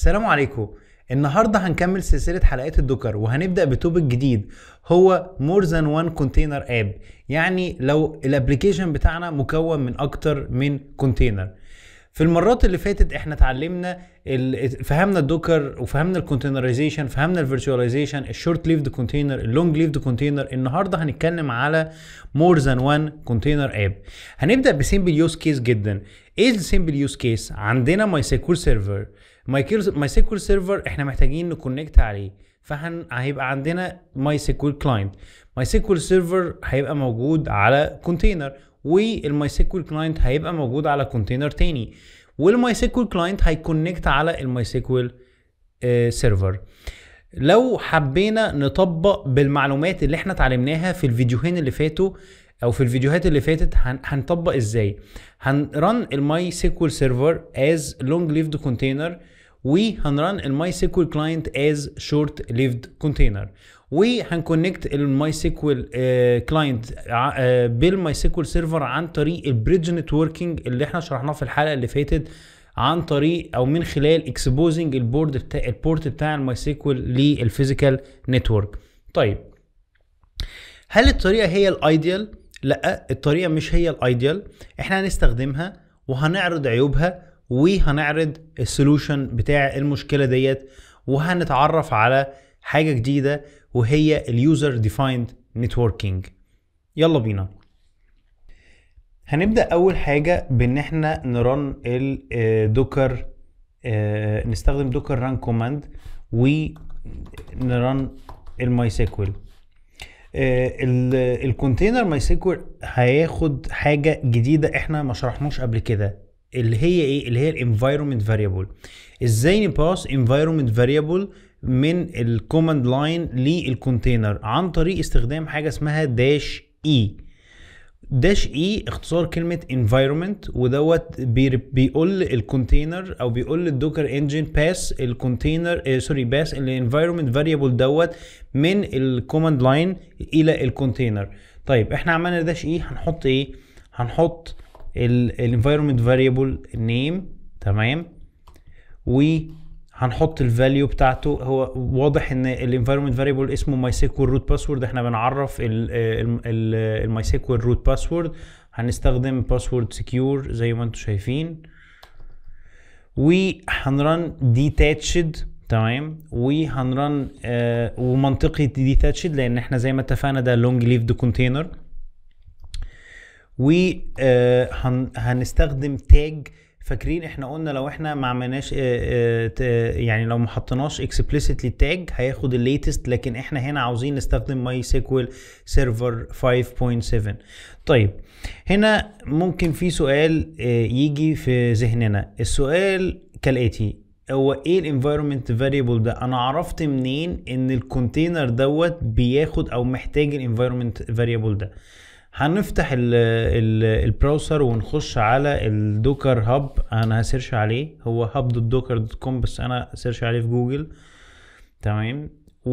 السلام عليكم النهارده هنكمل سلسله حلقات الدوكر وهنبدا بتوبك جديد هو مور ذان وان كونتينر اب يعني لو الابلكيشن بتاعنا مكون من اكتر من كونتينر في المرات اللي فاتت احنا اتعلمنا ال- فهمنا الدوكر وفهمنا الكونتينرايزيشن فهمنا الفيرتشواليزيشن الشورت ليفد كونتينر اللونج ليفد كونتينر النهارده هنتكلم على مور ذان وان كونتينر اب هنبدا بسيمبل يوز كيس جدا ايه السيمبل يوز كيس عندنا ماي سيكول سيرفر ماي سيكول سيرفر احنا محتاجين نكونكت عليه فهن هيبقى عندنا ماي سيكول كلاينت ماي سيكول سيرفر هيبقى موجود على كونتينر والماي سيكول كلاينت هيبقى موجود على كونتينر تاني والماي سيكول كلاينت هيكونكت على الماي سيكول سيرفر لو حبينا نطبق بالمعلومات اللي احنا اتعلمناها في الفيديوهين اللي فاتوا او في الفيديوهات اللي فاتت هن- هنطبق ازاي هنرن الماي سيكول سيرفر از لونج ليفد كونتينر وهنرن الماي سيكول كلاينت از شورت ليفد كونتينر وهنكونكت الماي سيكول كلاينت بالماي سيكول سيرفر عن طريق البريدج نتوركينج اللي احنا شرحناه في الحلقه اللي فاتت عن طريق او من خلال اكسبوزنج البورد بتاع البورت بتاع الماي سيكول للفيزيكال نتورك طيب هل الطريقه هي الايديال لا الطريقه مش هي الايديال احنا هنستخدمها وهنعرض عيوبها وهنعرض السولوشن بتاع المشكله ديت وهنتعرف على حاجه جديده وهي اليوزر ديفايند نتوركينج يلا بينا هنبدا اول حاجه بان احنا نرن الدوكر نستخدم دوكر ران كوماند ونرن الماي سيكوال الكونتينر ماي سيكوال هياخد حاجه جديده احنا ما شرحناش قبل كده اللي هي ايه اللي هي الانفايرمنت فاريبل ازاي نباس انفايرمنت فاريبل من الكوماند لاين للكونتينر عن طريق استخدام حاجه اسمها داش اي داش اي اختصار كلمه environment ودوت بي- بيقول الكونتينر او بيقول للدوكر انجن باس الكونتينر آه سوري باس الانفايرمنت فاريبل دوت من الكوماند لاين الى الكونتينر طيب احنا عملنا داش اي هنحط ايه هنحط الانفايرمنت فاريبل نيم تمام وهنحط الفاليو بتاعته هو واضح ان الانفايرمنت فاريبل اسمه ماي سيكوال روت باسورد احنا بنعرف الماي سيكوال روت باسورد هنستخدم باسورد سكيور زي ما انتم شايفين وهنرن ديتاتشد تمام وهنرن آه ومنطقي ديتاتشد لان احنا زي ما اتفقنا ده لونج ليفد كونتينر وهنستخدم تاج فاكرين احنا قلنا لو احنا ما عملناش آه، آه، ت- يعني لو ما حطيناش explicitly تاج هياخد الليتست لكن احنا هنا عاوزين نستخدم ماي سيكوال سيرفر 5.7 طيب هنا ممكن في سؤال آه، يجي في ذهننا السؤال كالاتي هو ايه الانفايرمنت فاريبل ده انا عرفت منين ان الكونتينر دوت بياخد او محتاج الانفايرمنت فاريبل ده هنفتح ال ال البراوسر ونخش على الدوكر هاب انا هسيرش عليه هو hub.docker.com بس انا سيرش عليه في جوجل تمام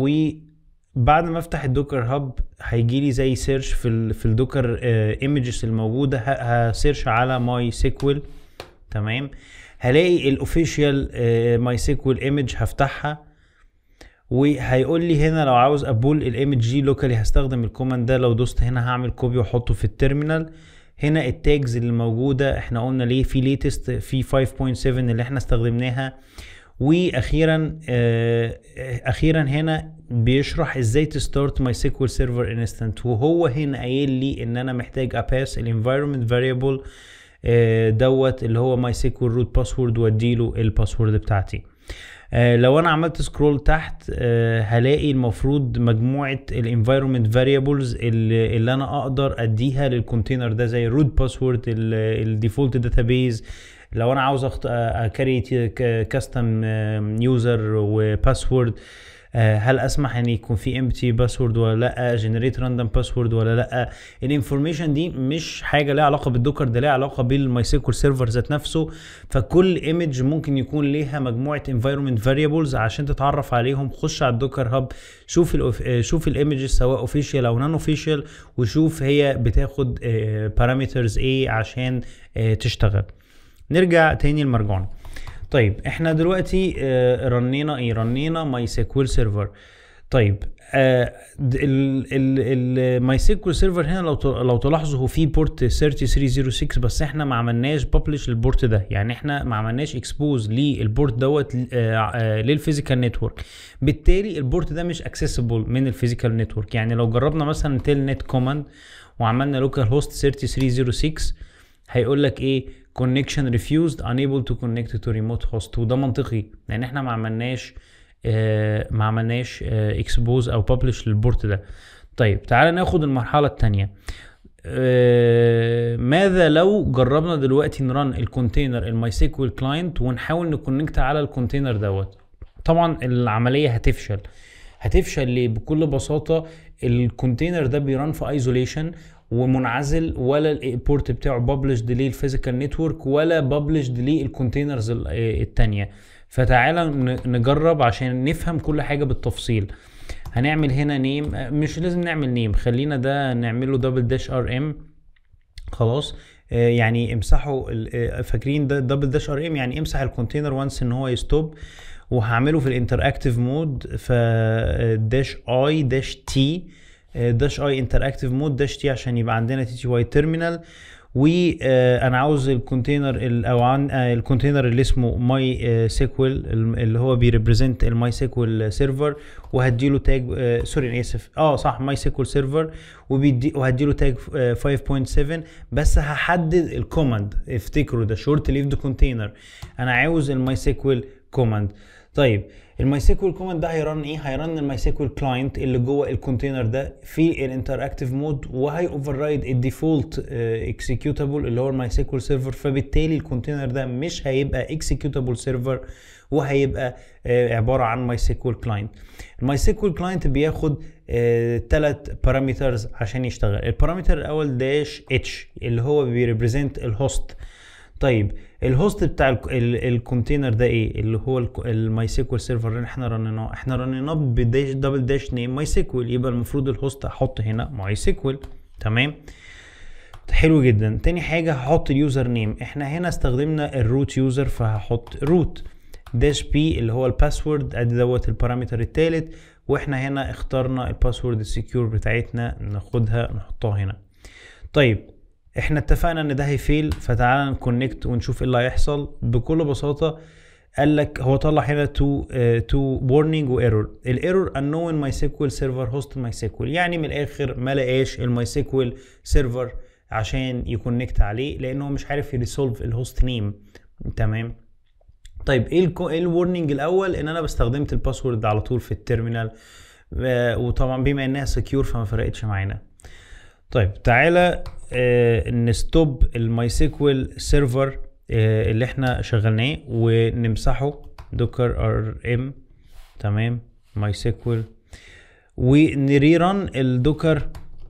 وبعد ما افتح الدوكر هاب هيجي لي زي سيرش في ال في الدوكر ايمجز الموجوده ه- هسيرش على ماي سيكوال تمام هلاقي الاوفيشال ماي سيكوال ايمج هفتحها وهيقول لي هنا لو عاوز ابول الايمج دي لوكالي هستخدم الكوماند ده لو دوست هنا هعمل كوبي واحطه في التيرمينال هنا التاجز اللي موجوده احنا قلنا ليه في ليتست في 5.7 اللي احنا استخدمناها واخيرا آه، اخيرا هنا بيشرح ازاي تستارت ماي سيكوال سيرفر انستنت وهو هنا قايل لي ان انا محتاج اباس الانفايرمنت فاريبل دوت اللي هو ماي سيكوال روت باسورد واديله الباسورد بتاعتي آه، لو انا عملت سكرول تحت آه، هلاقي المفروض مجموعه الانفايرمنت فاريبلز اللي, اللي انا اقدر اديها للكونتينر ده زي الروت باسورد الديفولت داتابيز لو انا عاوز أخت... اكريت كاستم يوزر وباسورد هل اسمح ان يكون في امتي باسورد ولا لا جنريت راندوم باسورد ولا لا الانفورميشن دي مش حاجه ليها علاقه بالدوكر ده ليها علاقه بالماي سيكول سيرفر ذات نفسه فكل ايمج ممكن يكون ليها مجموعه انفايرمنت فاريبلز عشان تتعرف عليهم خش على الدوكر هاب شوف ال شوف الايمجز سواء اوفيشال او نون اوفيشال وشوف هي بتاخد بارامترز ايه عشان آه، تشتغل نرجع تاني لمرجعنا طيب احنا دلوقتي آه، رنينا ايه رنينا ماي سيكوال سيرفر طيب الماي سيكوال سيرفر هنا لو ت- لو تلاحظوا هو في بورت 3306 بس احنا ما عملناش ببلش للبورت ده يعني احنا ما عملناش اكسبوز للبورت دوت آه، آه، للفيزيكال نتورك بالتالي البورت ده مش اكسسبل من الفيزيكال نتورك يعني لو جربنا مثلا تيل نت كوماند وعملنا لوكال هوست 3306 هيقول لك ايه connection refused unable to connect to remote host وده منطقي لان احنا ما عملناش آه ما عملناش اكسبوز او ببلش للبورت ده طيب تعالى ناخد المرحله الثانيه آه ماذا لو جربنا دلوقتي نرن الكونتينر الماي سيكوال كلاينت ونحاول نكونكت على الكونتينر دوت طبعا العمليه هتفشل هتفشل ليه بكل بساطه الكونتينر ده بيران في ايزوليشن ومنعزل ولا البورت بتاعه ببلشد للفيزيكال نتورك ولا ببلشد للكونتينرز التانية فتعالى ن- نجرب عشان نفهم كل حاجه بالتفصيل هنعمل هنا نيم مش لازم نعمل نيم خلينا ده نعمله دبل داش ار ام خلاص آه، يعني امسحوا ال- آه، فاكرين ده دبل داش ار ام يعني امسح الكونتينر وانس ان هو يستوب وهعمله في الانتراكتيف مود ف داش اي داش تي داش اي انتراكتيف مود داش تي عشان يبقى عندنا تي تي واي تيرمينال وانا عاوز الكونتينر ال- او عن آه، الكونتينر اللي اسمه ماي سيكوال اللي هو بيريبريزنت الماي سيكوال سيرفر وهديله تاج آه، سوري انا اسف اه صح ماي سيكوال سيرفر وبيدي وهديله تاج آه، 5.7 بس هحدد الكوماند افتكروا ده شورت ليفد كونتينر انا عاوز الماي سيكوال كوماند طيب الماي سيكوال كوماند ده هيرن ايه هيرن الماي سيكوال كلاينت اللي جوه الكونتينر ده في الانتراكتيف مود وهي اوفر رايد الديفولت اكسكيوتابل اللي هو الماي سيكوال سيرفر فبالتالي الكونتينر ده مش هيبقى اكسكيوتابل سيرفر وهيبقى آه، عباره عن ماي سيكوال كلاينت الماي سيكوال كلاينت بياخد ثلاث بارامترز عشان يشتغل البارامتر الاول داش اتش اللي هو بيريبريزنت الهوست طيب الهوست بتاع ال- ال- الكونتينر ده ايه اللي هو الماي سيكوال سيرفر اللي احنا رنيناه احنا رنيناه بداش دبل داش نيم ماي سيكوال يبقى المفروض الهوست احط هنا ماي سيكوال تمام حلو جدا تاني حاجه هحط اليوزر نيم احنا هنا استخدمنا الروت يوزر فهحط روت داش بي اللي هو الباسورد ادي دوت البارامتر التالت واحنا هنا اخترنا الباسورد السكيور بتاعتنا ناخدها نحطها هنا طيب احنا اتفقنا ان ده هيفيل فتعالى نكونكت ونشوف ايه اللي هيحصل بكل بساطه قال لك هو طلع هنا تو تو وورنينج وايرور الايرور unknown ماي سيكوال سيرفر هوست ماي سيكوال يعني من الاخر ما لقاش الماي سيكوال سيرفر عشان يكونكت عليه لانه مش عارف يريسولف الهوست نيم تمام طيب ايه الكو... ايه الورنينج الاول ان انا بستخدمت الباسورد على طول في التيرمينال آه، وطبعا بما انها سكيور فما فرقتش معانا طيب تعالى آه نستوب الماي سيكوال سيرفر آه اللي احنا شغلناه ونمسحه دوكر ار ام تمام ماي سيكوال ونريران الدوكر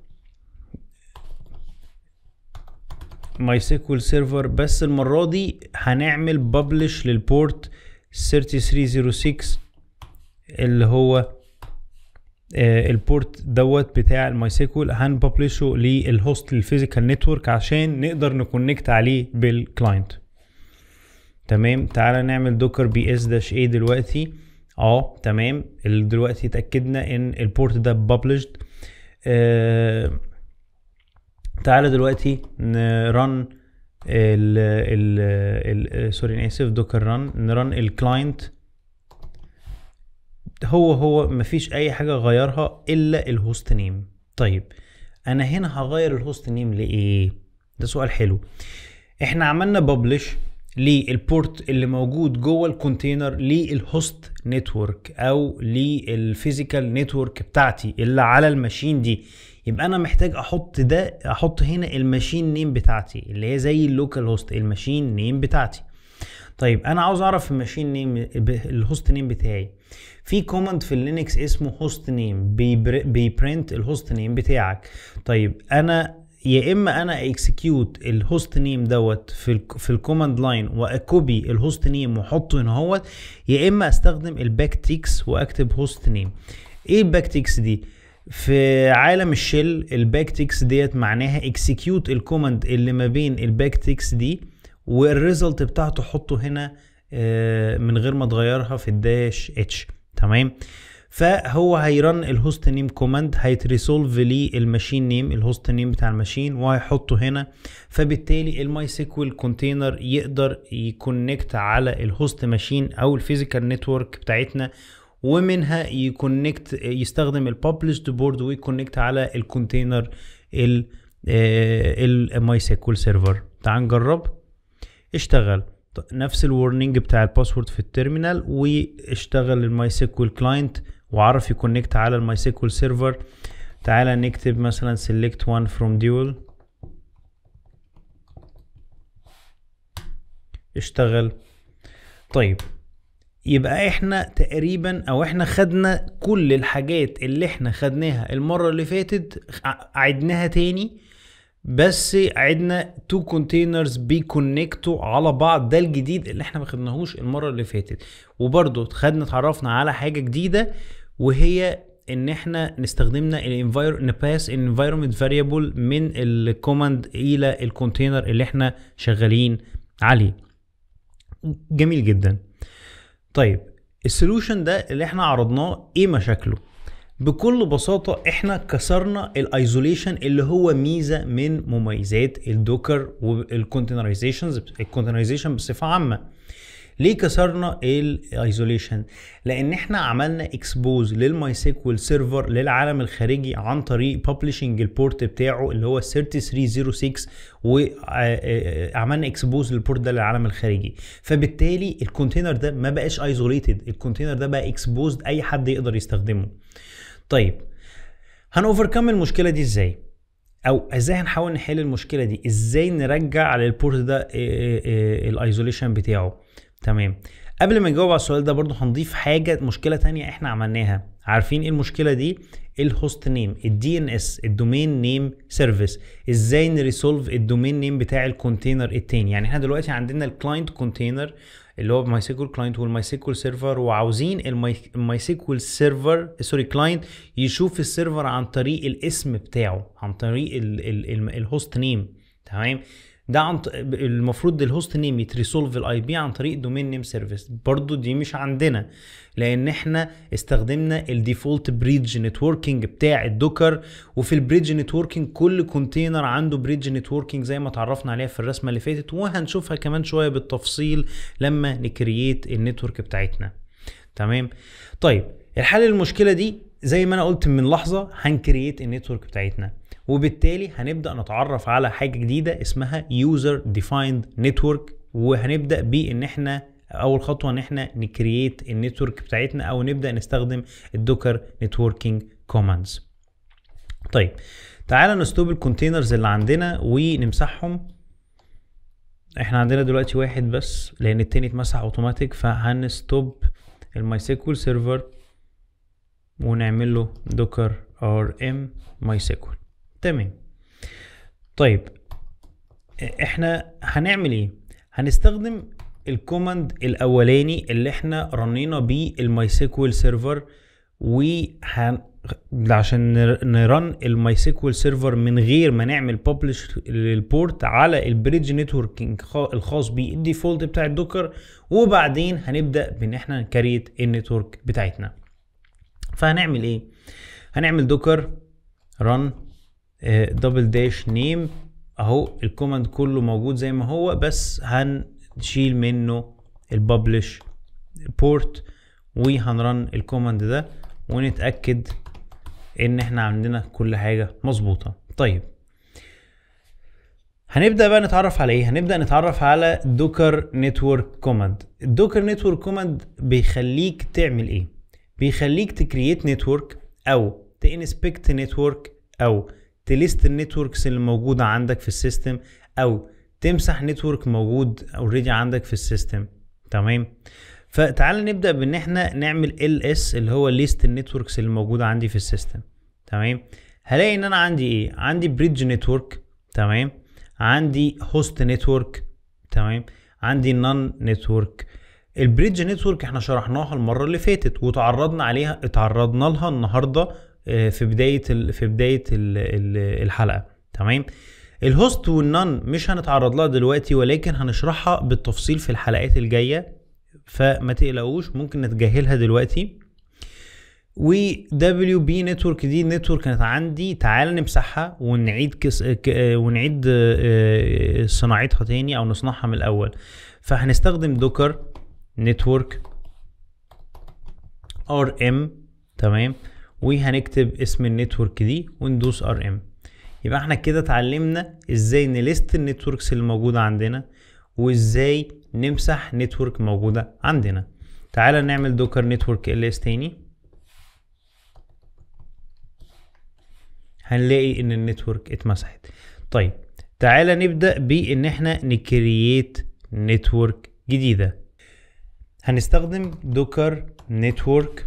ماي سيكوال سيرفر بس المره دي هنعمل ببلش للبورت 3306 اللي هو آه، البورت دوت بتاع الماي سيكوال هنببلشه للهوست الفيزيكال نتورك عشان نقدر نكونكت عليه بالكلاينت تمام تعالى نعمل دوكر بي اس داش ايه دلوقتي اه تمام ال- دلوقتي اتاكدنا ان البورت ده ببلشد آه تعالى دلوقتي نرن ال ال ال سوري انا اسف دوكر رن نرن الكلاينت هو هو مفيش اي حاجه غيرها الا الهوست نيم طيب انا هنا هغير الهوست نيم لايه ده سؤال حلو احنا عملنا ببلش للبورت اللي موجود جوه الكونتينر للهوست نتورك او للفيزيكال نتورك بتاعتي اللي على الماشين دي يبقى انا محتاج احط ده احط هنا الماشين نيم بتاعتي اللي هي زي اللوكال هوست الماشين نيم بتاعتي طيب انا عاوز اعرف الماشين نيم الهوست نيم بتاعي في كوماند في اللينكس اسمه هوست نيم بيبرنت الهوست نيم بتاعك طيب انا يا اما انا اكسكيوت الهوست نيم دوت في ال في الكوماند لاين واكوبي الهوست نيم واحطه هنا هوت يا اما استخدم الباك تيكس واكتب هوست نيم ايه الباك تيكس دي في عالم الشيل الباك تيكس ديت معناها اكسكيوت الكوماند اللي ما بين الباك تيكس دي والريزلت بتاعته حطه هنا آه، من غير ما تغيرها في الداش اتش تمام فهو هيرن الهوست نيم كوماند هيتريسولف لي الماشين نيم الهوست نيم بتاع الماشين وهيحطه هنا فبالتالي الماي سيكوال كونتينر يقدر يكونكت على الهوست ماشين او الفيزيكال نتورك بتاعتنا ومنها يكونكت يستخدم الببلشد بورد ويكونكت على الكونتينر الماي سيكوال سيرفر تعال نجرب اشتغل نفس الورنينج بتاع الباسورد في التيرمينال واشتغل الماي سيكوال كلاينت وعرف يكونكت على الماي سيكوال سيرفر تعالى نكتب مثلا select one from dual اشتغل طيب يبقى احنا تقريبا او احنا خدنا كل الحاجات اللي احنا خدناها المرة اللي فاتت عدناها تاني بس عدنا تو كونتينرز بيكونكتوا على بعض ده الجديد اللي احنا ما خدناهوش المره اللي فاتت وبرده خدنا اتعرفنا على حاجه جديده وهي ان احنا نستخدمنا الانفاير نباس انفايرمنت فاريبل من الكوماند الى الكونتينر اللي احنا شغالين عليه جميل جدا طيب السولوشن ده اللي احنا عرضناه ايه مشاكله بكل بساطة احنا كسرنا الايزوليشن اللي هو ميزة من مميزات الدوكر والكونتينرايزيشنز الكونتينرايزيشن بصفة عامة ليه كسرنا الايزوليشن لان احنا عملنا اكسبوز للماي سيكوال سيرفر للعالم الخارجي عن طريق ببلشنج البورت بتاعه اللي هو 3306 وعملنا اكسبوز للبورت ده للعالم الخارجي فبالتالي الكونتينر ده ما بقاش ايزوليتد الكونتينر ده بقى اكسبوزد اي حد يقدر يستخدمه طيب هنوفركم المشكله دي ازاي او ازاي هنحاول نحل المشكله دي ازاي نرجع على البورت ده الايزوليشن بتاعه تمام قبل ما نجاوب على السؤال ده برضو هنضيف حاجه مشكله تانية احنا عملناها عارفين ايه المشكله دي الهوست نيم الدي ان اس الدومين نيم سيرفيس ازاي نريسولف الدومين نيم بتاع الكونتينر التاني يعني احنا دلوقتي عندنا الكلاينت كونتينر اللي هو ماي سيكول كلاينت والماي سيكول سيرفر وعاوزين الماي سيكول سيرفر سوري كلاينت يشوف السيرفر عن طريق الاسم بتاعه عن طريق الهوست نيم تمام ده عن المفروض الهوست نيم يتريسولف الاي بي عن طريق دومين نيم سيرفيس برضو دي مش عندنا لان احنا استخدمنا الديفولت بريدج نتوركينج بتاع الدوكر وفي البريدج نتوركينج كل كونتينر عنده بريدج نتوركينج زي ما اتعرفنا عليها في الرسمه اللي فاتت وهنشوفها كمان شويه بالتفصيل لما نكرييت النتورك بتاعتنا تمام طيب الحل للمشكله دي زي ما انا قلت من لحظه هنكرييت النتورك بتاعتنا وبالتالي هنبدا نتعرف على حاجه جديده اسمها يوزر ديفايند نتورك وهنبدا بان احنا اول خطوه ان احنا نكرييت النتورك بتاعتنا او نبدا نستخدم الدوكر نتوركينج كوماندز طيب تعالى نستوب الكونتينرز اللي عندنا ونمسحهم احنا عندنا دلوقتي واحد بس لان التاني اتمسح اوتوماتيك فهنستوب الماي سيكوال سيرفر ونعمل له دوكر ار ام ماي سيكوال تمام طيب احنا هنعمل ايه هنستخدم الكوماند الاولاني اللي احنا رنينا بيه الماي سيكوال سيرفر وهن عشان نرن الماي سيكوال سيرفر من غير ما نعمل ببلش للبورت على البريدج نتوركينج الخاص بيه الديفولت بتاع الدوكر وبعدين هنبدا بان احنا نكريت النتورك بتاعتنا فهنعمل ايه هنعمل دوكر رن دبل داش نيم اهو الكوماند كله موجود زي ما هو بس هنشيل منه الببلش بورت وهنرن الكوماند ده ونتاكد ان احنا عندنا كل حاجه مظبوطه طيب هنبدا بقى نتعرف على ايه هنبدا نتعرف على دوكر نتورك كوماند الدوكر نتورك كوماند بيخليك تعمل ايه بيخليك تكريت نتورك او تانسبكت نتورك او تليست النتوركس اللي موجوده عندك في السيستم او تمسح نتورك موجود اوريدي عندك في السيستم تمام فتعال نبدا بان احنا نعمل ال اس اللي هو ليست النتوركس اللي موجوده عندي في السيستم تمام هلاقي ان انا عندي ايه عندي بريدج نتورك تمام عندي هوست نتورك تمام عندي نون نتورك البريدج نتورك احنا شرحناها المره اللي فاتت وتعرضنا عليها اتعرضنا لها النهارده في بدايه ال في بدايه ال ال الحلقه تمام الهوست والنون مش هنتعرض لها دلوقتي ولكن هنشرحها بالتفصيل في الحلقات الجايه فما تقلقوش ممكن نتجاهلها دلوقتي و دبليو بي نتورك دي نتورك كانت عندي تعال نمسحها ونعيد كس... ك... ونعيد آه، صناعتها تاني او نصنعها من الاول فهنستخدم دوكر نتورك ار ام تمام وهنكتب اسم النتورك دي وندوس ار ام يبقى احنا كده اتعلمنا ازاي نليست النتوركس اللي موجوده عندنا وازاي نمسح نتورك موجوده عندنا تعالى نعمل دوكر نتورك ال اس تاني هنلاقي ان النتورك اتمسحت طيب تعالى نبدا بان احنا نكرييت نتورك جديده هنستخدم دوكر نتورك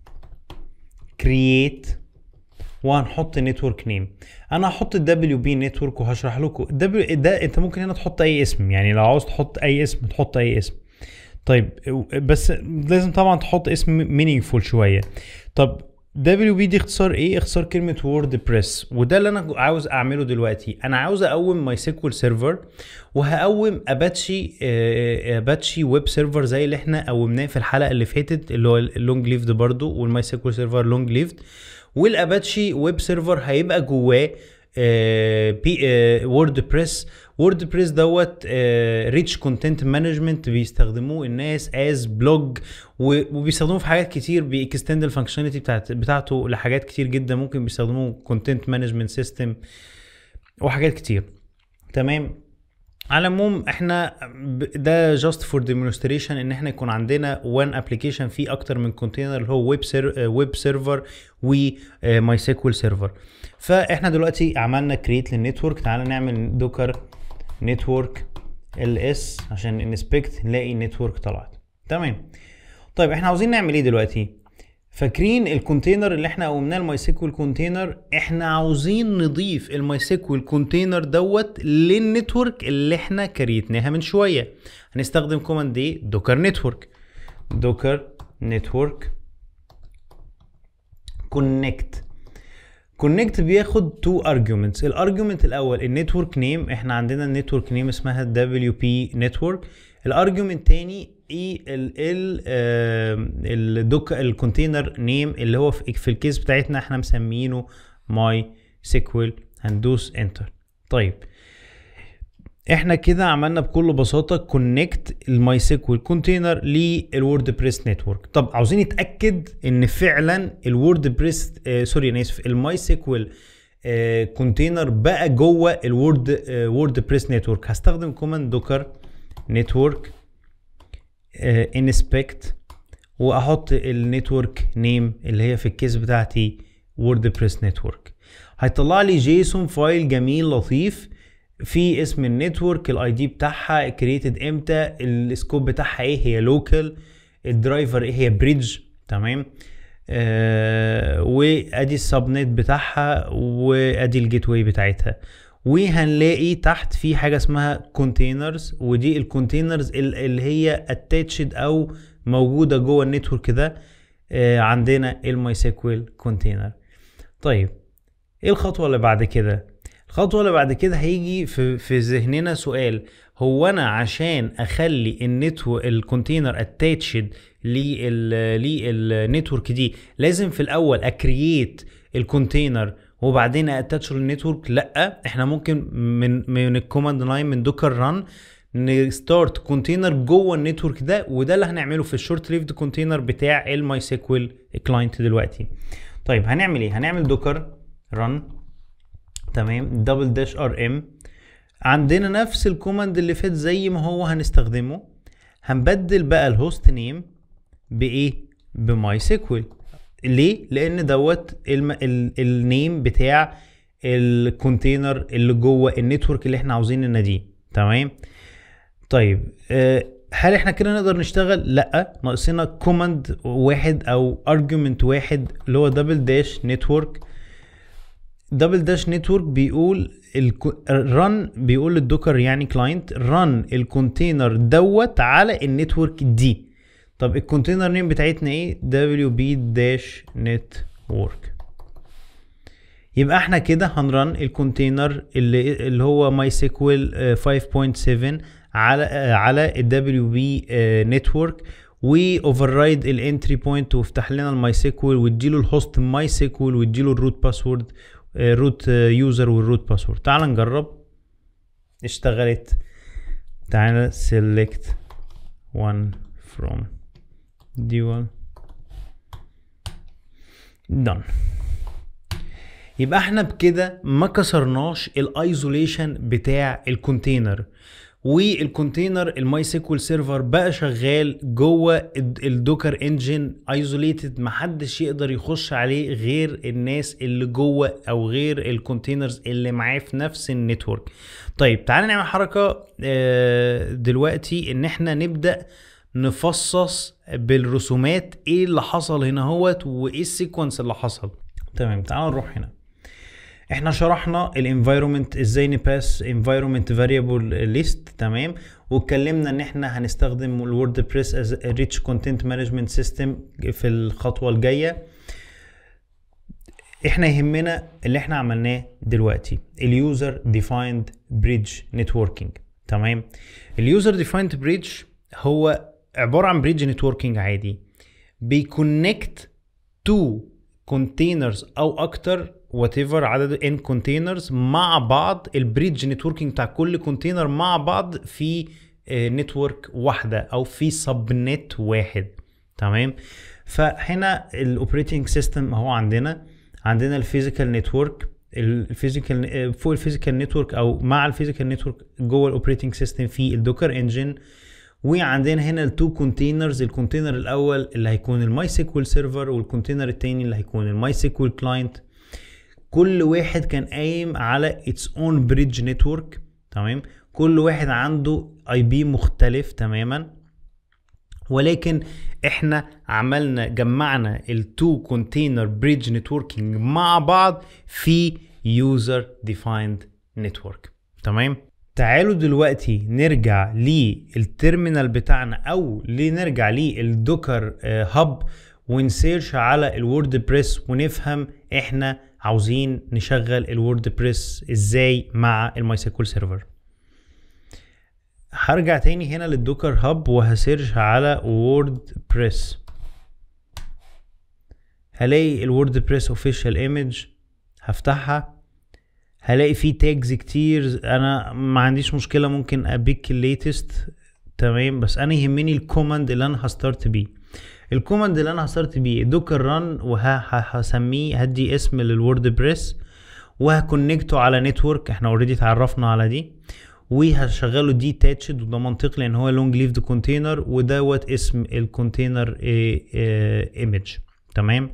كرييت وهنحط نتورك نيم انا هحط الدبليو بي نتورك وهشرح لكم الدبليو ده انت ممكن هنا تحط اي اسم يعني لو عاوز تحط اي اسم تحط اي اسم طيب بس لازم طبعا تحط اسم مينينجفول شويه طب دبليو بي دي اختصار ايه اختصار كلمه وورد بريس وده اللي انا عاوز اعمله دلوقتي انا عاوز اقوم ماي سيكوال سيرفر وهقوم اباتشي اباتشي ويب سيرفر زي اللي احنا قومناه في الحلقه اللي فاتت اللي هو اللونج ليفد برضو والماي سيكوال سيرفر لونج ليفد والاباتشي ويب سيرفر هيبقى جواه بي وورد بريس وورد بريس دوت ريتش كونتنت مانجمنت بيستخدموه الناس از بلوج وبيستخدموه في حاجات كتير بيكستند الفانكشناليتي بتاعت بتاعته لحاجات كتير جدا ممكن بيستخدموه كونتنت مانجمنت سيستم وحاجات كتير تمام على العموم احنا ده جاست فور ديمونستريشن ان احنا يكون عندنا وان ابلكيشن فيه اكتر من كونتينر اللي هو ويب سير ويب سيرفر وماي سيكوال سيرفر فاحنا دلوقتي عملنا كريت للنتورك تعالى نعمل دوكر نتورك ال اس عشان انسبكت نلاقي النتورك طلعت تمام طيب احنا عاوزين نعمل ايه دلوقتي فاكرين الكونتينر اللي احنا قومناه الماي سيكوال كونتينر احنا عاوزين نضيف الماي سيكوال كونتينر دوت للنتورك اللي احنا كريتناها من شويه هنستخدم كوماند ايه دوكر نتورك دوكر نتورك كونكت كونكت بياخد تو ارجيومنتس الارجيومنت الاول النتورك نيم احنا عندنا النتورك نيم اسمها دبليو بي نتورك الارجيومنت تاني اي ال ال الدوك الكونتينر نيم اللي هو في, في الكيس بتاعتنا احنا مسمينه ماي سيكوال هندوس انتر طيب احنا كده عملنا بكل بساطه كونكت الماي سيكوال كونتينر للورد بريس نتورك طب عاوزين نتاكد ان فعلا الورد بريس آه سوري انا اسف الماي سيكوال آه كونتينر بقى جوه الورد آه وورد بريس نتورك هستخدم كوماند دوكر نتورك انسبكت واحط النتورك نيم اللي هي في الكيس بتاعتي ووردبريس نتورك هيطلع لي جيسون فايل جميل لطيف في اسم النتورك الاي دي بتاعها كريتد امتى السكوب بتاعها ايه هي لوكال الدرايفر ايه هي بريدج تمام آه وادي السبنت بتاعها وادي الجيت واي بتاعتها وهنلاقي تحت في حاجه اسمها كونتينرز ودي الكونتينرز اللي هي اتاتشد او موجوده جوه النتورك ده آه عندنا الماي سيكوال كونتينر طيب ايه الخطوه اللي بعد كده الخطوه اللي بعد كده هيجي في في ذهننا سؤال هو انا عشان اخلي النتو الكونتينر اتاتشد للنتورك دي لازم في الاول اكرييت الكونتينر وبعدين اتاتش للنتورك لا احنا ممكن من من الكوماند لاين من دوكر ران نستارت كونتينر جوه النتورك ده وده اللي هنعمله في الشورت ليفد كونتينر بتاع الماي سيكوال كلاينت دلوقتي طيب هنعمل ايه هنعمل دوكر ران تمام دبل داش ار ام عندنا نفس الكوماند اللي فات زي ما هو هنستخدمه هنبدل بقى الهوست نيم بايه بماي سيكوال ليه لان دوت النيم بتاع الكونتينر اللي جوه النتورك اللي احنا عاوزين نناديه تمام طيب أه هل احنا كده نقدر نشتغل لا ناقصنا كوماند واحد او ارجيومنت واحد اللي هو دبل داش نتورك دبل داش نتورك بيقول الرن بيقول للدوكر يعني كلاينت رن الكونتينر دوت على النتورك دي طب الكونتينر نيم بتاعتنا ايه دبليو بي داش نتورك يبقى احنا كده هنرن الكونتينر اللي اللي هو ماي سيكوال 5.7 على على الدبليو بي نتورك واوفررايد الانتري بوينت وافتح لنا الماي سيكوال واديله الهوست ماي سيكوال واديله الروت باسورد روت يوزر والروت باسورد تعال نجرب اشتغلت تعال select one from dual done يبقى احنا بكده ما كسرناش الايزوليشن بتاع الكونتينر والكونتينر الماي سيكوال سيرفر بقى شغال جوه الدوكر انجن ايزوليتد محدش يقدر يخش عليه غير الناس اللي جوه او غير الكونتينرز اللي معاه في نفس النتورك طيب تعالى نعمل حركه آه، دلوقتي ان احنا نبدا نفصص بالرسومات ايه اللي حصل هنا هوت وايه السيكونس اللي حصل تمام تعال نروح هنا احنا شرحنا الانفايرومنت ازاي نباس انفايرومنت فاريبل ليست تمام واتكلمنا ان احنا هنستخدم الورد بريس از ريتش كونتنت مانجمنت سيستم في الخطوه الجايه احنا يهمنا اللي احنا عملناه دلوقتي اليوزر ديفايند بريدج نتوركينج تمام اليوزر ديفايند بريدج هو عباره عن بريدج نتوركينج عادي بيكونكت تو كونتينرز او اكتر وات ايفر عدد ان كونتينرز مع بعض البريدج نتوركينج بتاع كل كونتينر مع بعض في نتورك واحده او في سب نت واحد تمام فهنا الاوبريتنج سيستم اهو عندنا عندنا الفيزيكال نتورك الفيزيكال فوق الفيزيكال نتورك او مع الفيزيكال نتورك جوه الاوبريتنج سيستم في الدوكر انجن وعندنا هنا التو كونتينرز الكونتينر الاول اللي هيكون الماي سيكوال سيرفر والكونتينر التاني اللي هيكون الماي سيكوال كلاينت كل واحد كان قايم على اتس اون بريدج نتورك تمام كل واحد عنده اي بي مختلف تماما ولكن احنا عملنا جمعنا التو كونتينر بريدج نتوركينج مع بعض في يوزر ديفايند نتورك تمام تعالوا دلوقتي نرجع للتيرمينال بتاعنا او لنرجع للدوكر هاب ونسيرش على الورد بريس ونفهم احنا عاوزين نشغل الورد بريس ازاي مع الماي سيكول سيرفر هرجع تاني هنا للدوكر هاب وهسيرش على وورد بريس هلاقي الورد بريس اوفيشال ايمج هفتحها هلاقي فيه تاجز كتير انا ما عنديش مشكله ممكن ابيك الليتست تمام بس انا يهمني الكوماند اللي انا هستارت بيه الكوماند اللي انا هستارت بيه دوكر ران وهسميه هدي اسم للورد بريس وهكونكته على نتورك احنا اوريدي اتعرفنا على دي وهشغله دي تاتشد وده منطقي لان هو لونج ليفد كونتينر ودوت اسم الكونتينر ايمج تمام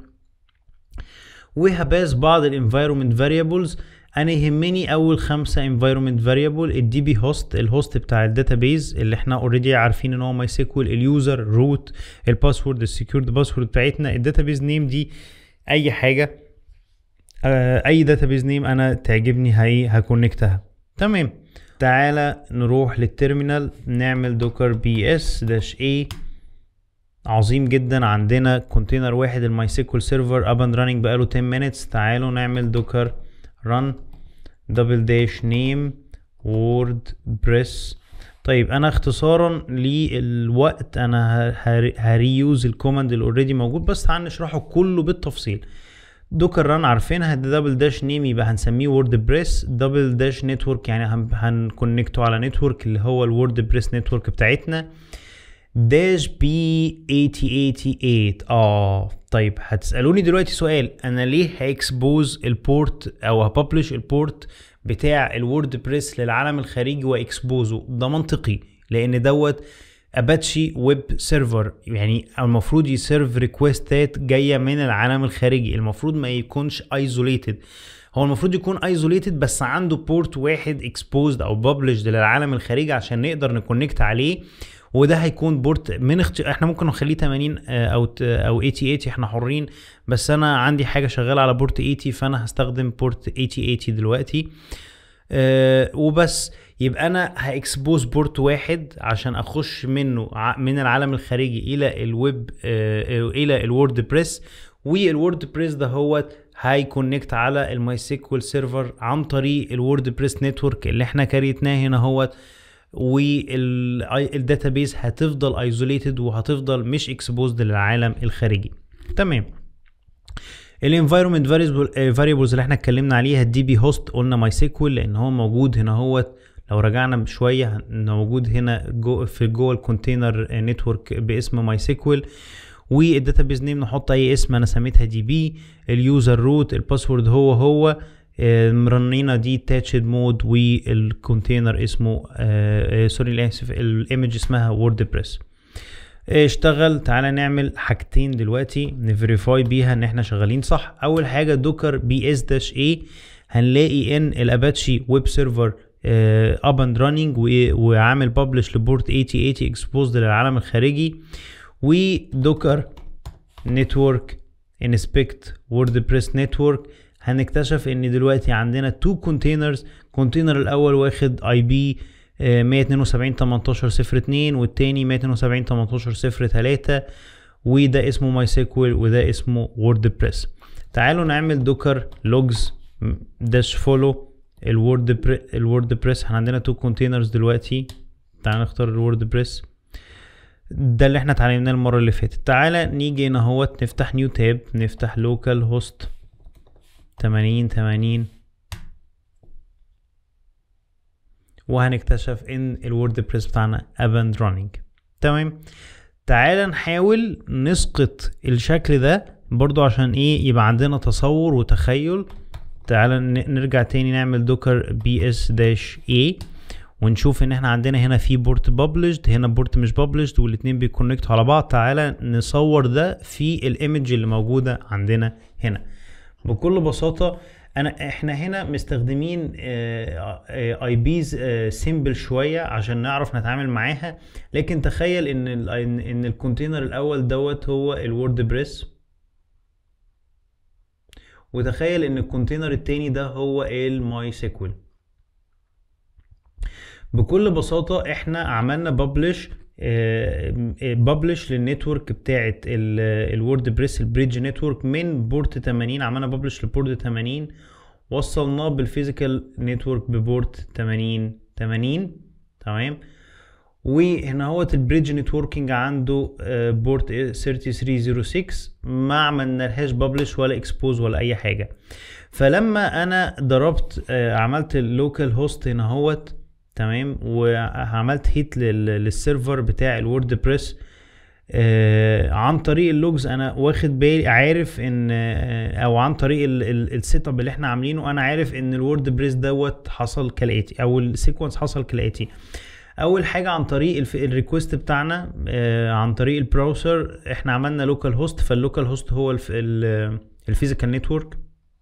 وهباس بعض الانفايرومنت فاريبلز انا يهمني اول خمسه انفايرومنت فاريبل الدي بي هوست الهوست بتاع الداتابيز اللي احنا اوريدي عارفين ان هو ماي سيكوال اليوزر روت الباسورد السكيورد باسورد بتاعتنا الداتابيز نيم دي اي حاجه آه اي داتابيز نيم انا تعجبني هي هكونكتها تمام تعالى نروح للتيرمينال نعمل دوكر بي اس داش اي عظيم جدا عندنا كونتينر واحد الماي سيكوال سيرفر اب اند راننج بقاله 10 minutes تعالوا نعمل دوكر run double dash name wordpress طيب انا اختصارا للوقت انا هريوز الكوماند اللي اوريدي موجود بس تعال نشرحه كله بالتفصيل دوكر ران عارفينها دبل داش نيم يبقى هنسميه وورد بريس دبل داش نتورك يعني هنكونكته على نتورك اللي هو الورد بريس نتورك بتاعتنا داش بي 8088 اه طيب هتسالوني دلوقتي سؤال انا ليه هاكسبوز البورت او هببلش البورت بتاع الورد بريس للعالم الخارجي واكسبوزه ده منطقي لان دوت اباتشي ويب سيرفر يعني المفروض يسيرف ريكوستات جايه من العالم الخارجي المفروض ما يكونش ايزوليتد هو المفروض يكون ايزوليتد بس عنده بورت واحد اكسبوزد او ببلشد للعالم الخارجي عشان نقدر نكونكت عليه وده هيكون بورت من اخت... احنا ممكن نخليه 80 او او 80 80 احنا حرين بس انا عندي حاجه شغاله على بورت 80 فانا هستخدم بورت 80 80 دلوقتي أه وبس يبقى انا هاكسبوز بورت واحد عشان اخش منه من العالم الخارجي الى الويب أه الى الورد بريس والورد بريس ده هو هيكونكت على الماي سيكوال سيرفر عن طريق الورد بريس نتورك اللي احنا كريتناه هنا هو والداتابيز هتفضل ايزوليتد وهتفضل مش اكسبوزد للعالم الخارجي تمام الانفايرمنت فاريبلز اللي احنا اتكلمنا عليها الدي بي هوست قلنا ماي سيكوال لان هو موجود هنا هو لو رجعنا شويه موجود هنا جو في جوه الكونتينر نتورك باسم ماي سيكوال والداتابيز نيم نحط اي اسم انا سميتها دي بي اليوزر روت الباسورد هو هو مرنينا دي تاتشد مود والكونتينر اسمه آه سوري اسف الايمج اسمها ووردبريس اشتغل تعالى نعمل حاجتين دلوقتي نفيريفاي بيها ان احنا شغالين صح اول حاجه دوكر بي اس داش اي هنلاقي ان الاباتشي ويب سيرفر اب اند راننج وعامل ببلش لبورت 8080 اكسبوزد للعالم الخارجي ودوكر نتورك انسبكت ووردبريس نتورك هنكتشف ان دلوقتي عندنا تو كونتينرز كونتينر الاول واخد اي بي 172 18 02 والتاني 172 18 03 وده اسمه ماي سيكوال وده اسمه ووردبريس تعالوا نعمل دوكر لوجز داش فولو الورد الوردبريس احنا عندنا تو كونتينرز دلوقتي تعالى نختار الوردبريس ده اللي احنا اتعلمناه المره اللي فاتت تعالى نيجي هنا اهوت نفتح نيو تاب نفتح لوكال هوست 80 80 وهنكتشف ان الووردبريس بتاعنا ابند راننج تمام تعالى نحاول نسقط الشكل ده برضو عشان ايه يبقى عندنا تصور وتخيل تعالى نرجع تاني نعمل دوكر بي اس داش اي ونشوف ان احنا عندنا هنا في بورت بابلشد هنا بورت مش بابلشد والاتنين بيكونكتوا على بعض تعالى نصور ده في الايمج اللي موجوده عندنا هنا بكل بساطه انا احنا هنا مستخدمين اي بيز سيمبل شويه عشان نعرف نتعامل معاها لكن تخيل ان ال ان الكونتينر الاول دوت هو الورد بريس وتخيل ان الكونتينر التاني ده هو الماي سيكوال بكل بساطه احنا عملنا ببلش ببلش للنتورك بتاعه الورد بريس البريدج نتورك من بورت 80 عملنا ببلش لبورت 80 وصلناه بالفيزيكال نتورك ببورت 80 80 تمام وهنا هو البريدج نتوركينج عنده بورت 3306 ما عملنالهاش ببلش ولا اكسبوز ولا اي حاجه فلما انا ضربت عملت اللوكال هوست هنا هوت تمام وعملت هيت للسيرفر بتاع الورد بريس آه عن طريق اللوجز انا واخد بالي عارف ان آه او عن طريق السيت اب اللي احنا عاملينه انا عارف ان الورد بريس دوت حصل كالاتي او السيكونس حصل كالاتي اول حاجه عن طريق الريكوست بتاعنا آه عن طريق البراوسر احنا عملنا لوكال هوست فاللوكال هوست هو الفيزيكال نتورك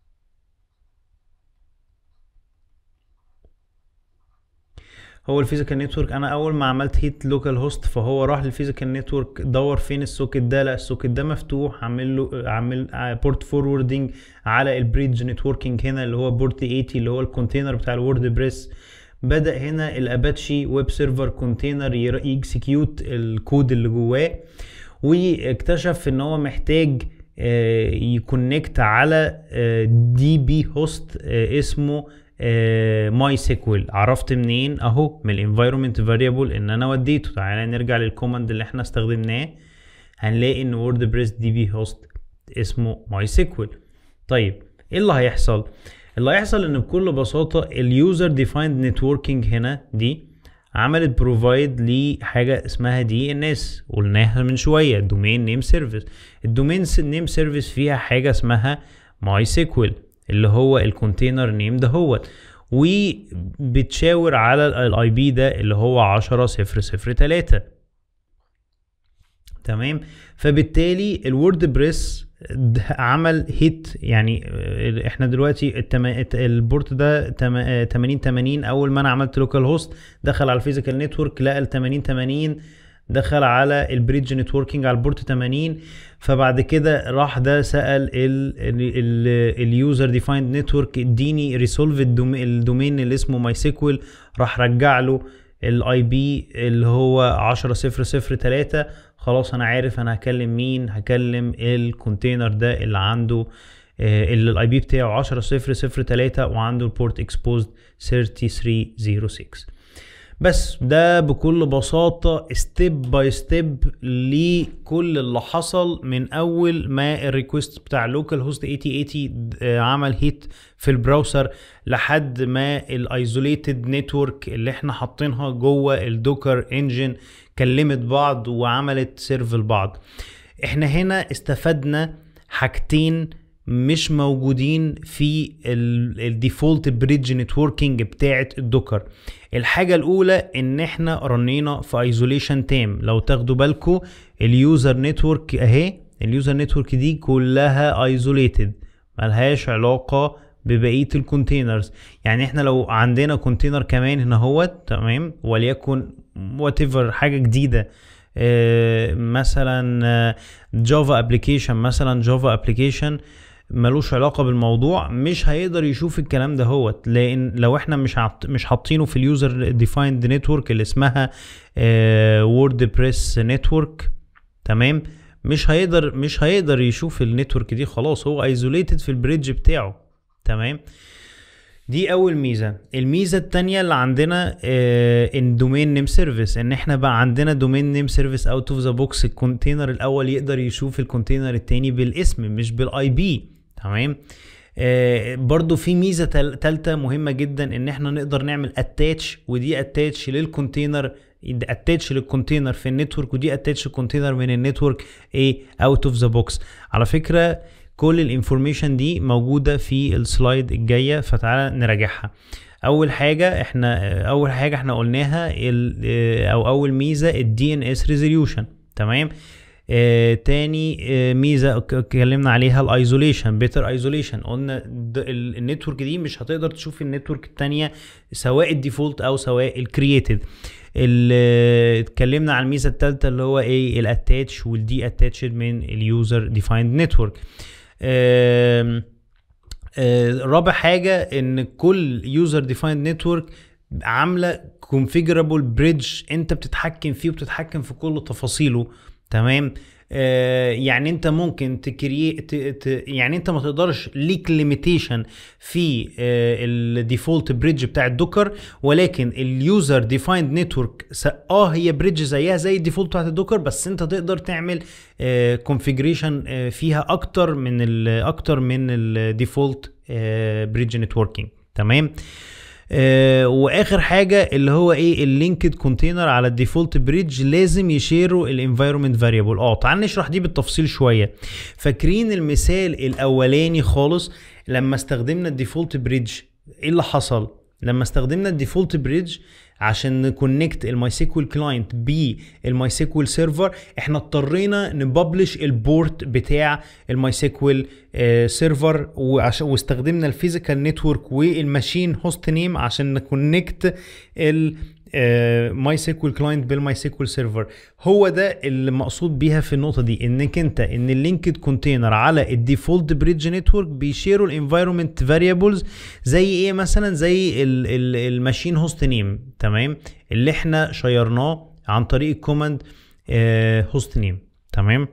هو الفيزيكال نتورك انا اول ما عملت هيت لوكال هوست فهو راح للفيزيكال نتورك دور فين السوكت ده لا السوكت ده مفتوح عامل له عامل بورت فوروردنج على البريدج نتوركينج هنا اللي هو بورت 80 اللي هو الكونتينر بتاع الورد بريس بدا هنا الاباتشي ويب سيرفر كونتينر يكسكيوت الكود اللي جواه واكتشف ان هو محتاج يكونكت على دي بي هوست اسمه ماي سيكوال عرفت منين اهو من الانفايرمنت فاريبل ان انا وديته تعالى نرجع للكوماند اللي احنا استخدمناه هنلاقي ان وورد بريس دي بي هوست اسمه ماي سيكوال طيب ايه اللي هيحصل اللي هيحصل ان بكل بساطه اليوزر ديفايند نتوركينج هنا دي عملت بروفايد لحاجه اسمها دي ان اس قلناها من شويه دومين نيم سيرفيس الدومين نيم سيرفيس فيها حاجه اسمها ماي سيكوال اللي هو الكونتينر نيم ده هو وبتشاور على الاي بي ده اللي هو 10 0 0 3 تمام فبالتالي الورد بريس عمل هيت يعني احنا دلوقتي البورت ده 80 80 اول ما انا عملت لوكال هوست دخل على الفيزيكال نتورك لقى ال 80 80 دخل على البريدج نتوركينج على البورت 80 فبعد كده راح ده سال اليوزر ديفايند نتورك اديني ريسولف الدومين اللي اسمه ماي سيكوال راح رجع له الاي بي اللي هو 10003 خلاص انا عارف انا هكلم مين هكلم الكونتينر ده اللي عنده اللي الاي بي بتاعه 10003 وعنده البورت اكسبوزد 3306 بس ده بكل بساطة ستيب باي ستيب لكل اللي حصل من اول ما الريكوست بتاع لوكال هوست 8080 عمل هيت في البراوسر لحد ما الايزوليتد نتورك اللي احنا حاطينها جوه الدوكر انجن كلمت بعض وعملت سيرف لبعض احنا هنا استفدنا حاجتين مش موجودين في الديفولت بريدج نتوركينج بتاعه الدوكر الحاجة الأولى إن إحنا رنينا في ايزوليشن تام لو تاخدوا بالكم اليوزر نتورك أهي اليوزر نتورك دي كلها ايزوليتد ملهاش علاقة ببقية الكونتينرز يعني احنا لو عندنا كونتينر كمان هنا هو تمام وليكن وات حاجة جديدة اه مثلا جافا ابلكيشن مثلا جافا ابلكيشن ملوش علاقه بالموضوع مش هيقدر يشوف الكلام ده هوت لان لو احنا مش عط... مش حاطينه في اليوزر ديفايند نتورك اللي اسمها وورد بريس نتورك تمام مش هيقدر مش هيقدر يشوف النتورك دي خلاص هو ايزوليتد في البريدج بتاعه تمام دي اول ميزه الميزه التانية اللي عندنا ان دومين نيم سيرفيس ان احنا بقى عندنا دومين نيم سيرفيس اوت اوف ذا بوكس الكونتينر الاول يقدر يشوف الكونتينر التاني بالاسم مش بالاي بي تمام آه برضو في ميزه تالته مهمه جدا ان احنا نقدر نعمل اتاتش ودي اتاتش للكونتينر اتاتش للكونتينر في النتورك ودي اتاتش الكونتينر من النتورك ايه اوت اوف ذا بوكس على فكره كل الانفورميشن دي موجوده في السلايد الجايه فتعالى نراجعها اول حاجه احنا اول حاجه احنا قلناها او اول ميزه الدي ان اس ريزوليوشن تمام آه تاني آه ميزه اتكلمنا عليها الايزوليشن بيتر ايزوليشن قلنا النتورك دي مش هتقدر تشوف النتورك التانية سواء الديفولت او سواء الكرييتد اللي اتكلمنا على الميزه الثالثه اللي هو ايه الاتاتش والدي اتاتشد من اليوزر ديفايند نتورك رابع حاجه ان كل يوزر ديفايند نتورك عامله كونفيجرابل بريدج انت بتتحكم فيه وبتتحكم في كل تفاصيله تمام آه يعني انت ممكن تكري يعني انت ما تقدرش ليك ليميتيشن في آه الديفولت بريدج بتاع الدوكر ولكن اليوزر ديفايند نتورك اه هي بريدج زيها زي الديفولت بتاعت الدوكر بس انت تقدر تعمل كونفيجريشن آه فيها اكتر من اكتر من الديفولت بريدج نتوركينج تمام آه واخر حاجه اللي هو ايه اللينكد كونتينر على الديفولت بريدج لازم يشيروا الانفايرمنت فاريبل اه تعال نشرح دي بالتفصيل شويه فاكرين المثال الاولاني خالص لما استخدمنا الديفولت بريدج ايه اللي حصل لما استخدمنا الديفولت بريدج عشان نكونكت الماي سيكوال كلاينت بالماي سيكوال سيرفر احنا اضطرينا نببلش البورت بتاع الماي سيكوال سيرفر واستخدمنا الفيزيكال نتورك والماشين هوست نيم عشان نكونكت ال ماي سيكوال كلاينت بالماي سيكوال سيرفر هو ده اللي مقصود بيها في النقطه دي انك انت ان اللينكد كونتينر على الديفولت بريدج نتورك بيشيروا الانفايرمنت فاريبلز زي ايه مثلا زي الماشين هوست نيم تمام اللي احنا شيرناه عن طريق الكوماند هوست نيم تمام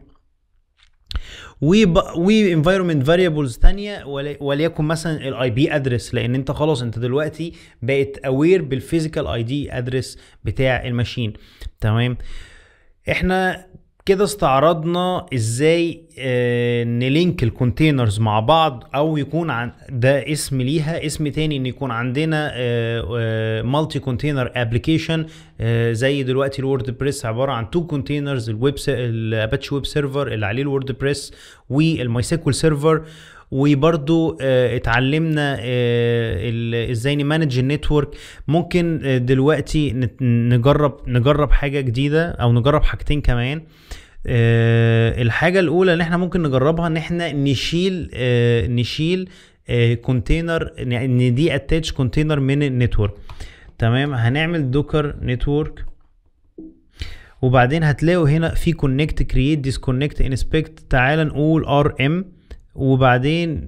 و انفايرمنت فاريبلز ثانيه وليكن مثلا الاي بي ادرس لان انت خلاص انت دلوقتي بقيت اوير بالفيزيكال اي دي ادرس بتاع الماشين تمام احنا كده استعرضنا ازاي آه نلينك الكونتينرز مع بعض او يكون عن ده اسم ليها اسم تاني ان يكون عندنا مالتي كونتينر ابلكيشن زي دلوقتي الورد بريس عباره عن تو كونتينرز الويب الاباتشي ويب سيرفر اللي عليه الورد بريس والماي سيكوال سيرفر وبرضو آه اتعلمنا آه ازاي نمانج النتورك ممكن آه دلوقتي نجرب نجرب حاجه جديده او نجرب حاجتين كمان الحاجه الاولى اللي احنا ممكن نجربها ان احنا نشيل نشيل كونتينر ان دي اتاتش كونتينر من النتورك تمام هنعمل دوكر نتورك وبعدين هتلاقوا هنا في كونكت كرييت ديسكونكت انسبكت تعال نقول ار ام وبعدين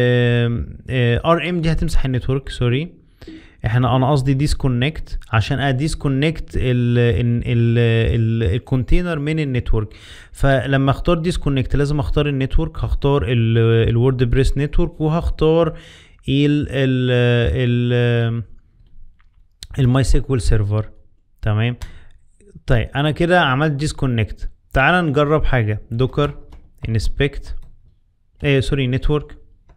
ار ام دي هتمسح النتورك سوري احنا انا قصدي ديسكونكت عشان اديسكونكت الكونتينر من النتورك فلما اختار ديسكونكت لازم اختار النتورك هختار الورد بريس نتورك وهختار ال ال ال الماي سيكوال سيرفر تمام طيب انا كده عملت ديسكونكت تعال نجرب حاجه دوكر انسبكت ايه سوري نتورك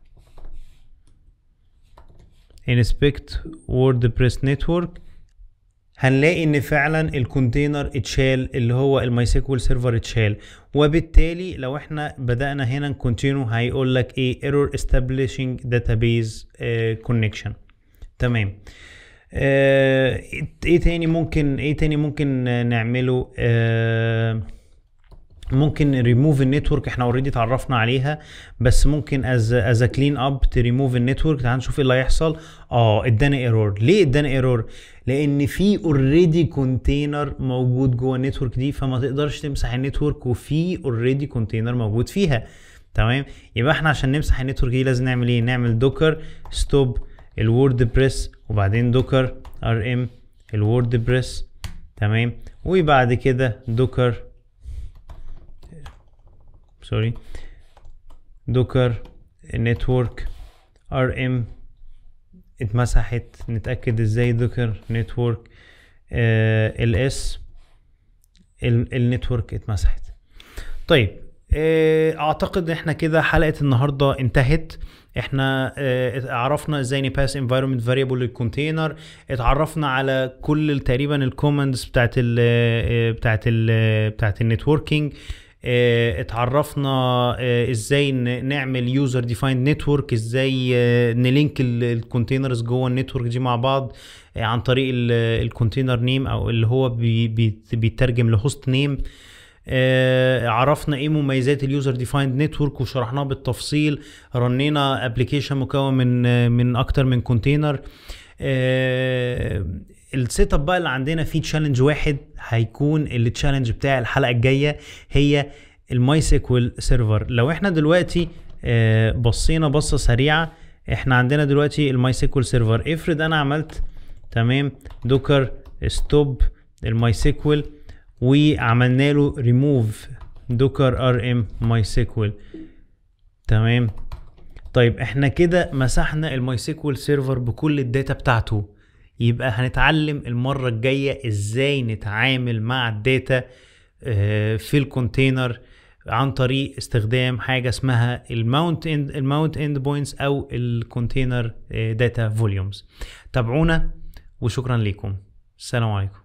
انسبكت ووردبريس نتورك هنلاقي ان فعلا الكونتينر اتشال اللي هو الماي سيكوال سيرفر اتشال وبالتالي لو احنا بدانا هنا نكونتينو هيقول لك ايه ايرور establishing database كونكشن تمام آه ايه تاني ممكن ايه تاني ممكن نعمله آه ممكن ريموف النتورك احنا اوريدي اتعرفنا عليها بس ممكن از از كلين اب تريموف النتورك تعال نشوف ايه اللي هيحصل اه ادانا ايرور ليه ادانا ايرور لان في اوريدي كونتينر موجود جوه النتورك دي فما تقدرش تمسح النتورك وفي اوريدي كونتينر موجود فيها تمام يبقى احنا عشان نمسح النتورك دي لازم نعمل ايه نعمل دوكر ستوب الوورد بريس وبعدين دوكر ار ام الوورد بريس تمام وبعد كده دوكر سوري دوكر نتورك ار ام اتمسحت نتاكد ازاي دوكر نتورك ال اس النتورك اتمسحت طيب آه اعتقد احنا كده حلقه النهارده انتهت احنا اه عرفنا ازاي نباس انفايرمنت فاريبل للكونتينر اتعرفنا على كل تقريبا الكوماندز بتاعت ال بتاعت ال بتاعت النتوركينج اه اتعرفنا اه ازاي نعمل يوزر ديفايند نتورك ازاي نلينك الكونتينرز جوه النتورك دي مع بعض عن طريق الكونتينر نيم او اللي هو بي بيترجم لهوست نيم آه عرفنا ايه مميزات اليوزر ديفايند نتورك وشرحناها بالتفصيل رنينا ابلكيشن مكون من من اكتر من كونتينر آه السيت اب بقى اللي عندنا فيه تشالنج واحد هيكون التشالنج بتاع الحلقه الجايه هي الماي سيكوال سيرفر لو احنا دلوقتي آه بصينا بصه سريعه احنا عندنا دلوقتي الماي سيكوال سيرفر افرض انا عملت تمام دوكر ستوب الماي سيكوال وعملنا له ريموف دوكر ار ام ماي سيكوال تمام طيب احنا كده مسحنا الماي سيكوال سيرفر بكل الداتا بتاعته يبقى هنتعلم المره الجايه ازاي نتعامل مع الداتا في الكونتينر عن طريق استخدام حاجه اسمها الماونت اند الماونت اند بوينتس او الكونتينر داتا فوليومز تابعونا وشكرا لكم السلام عليكم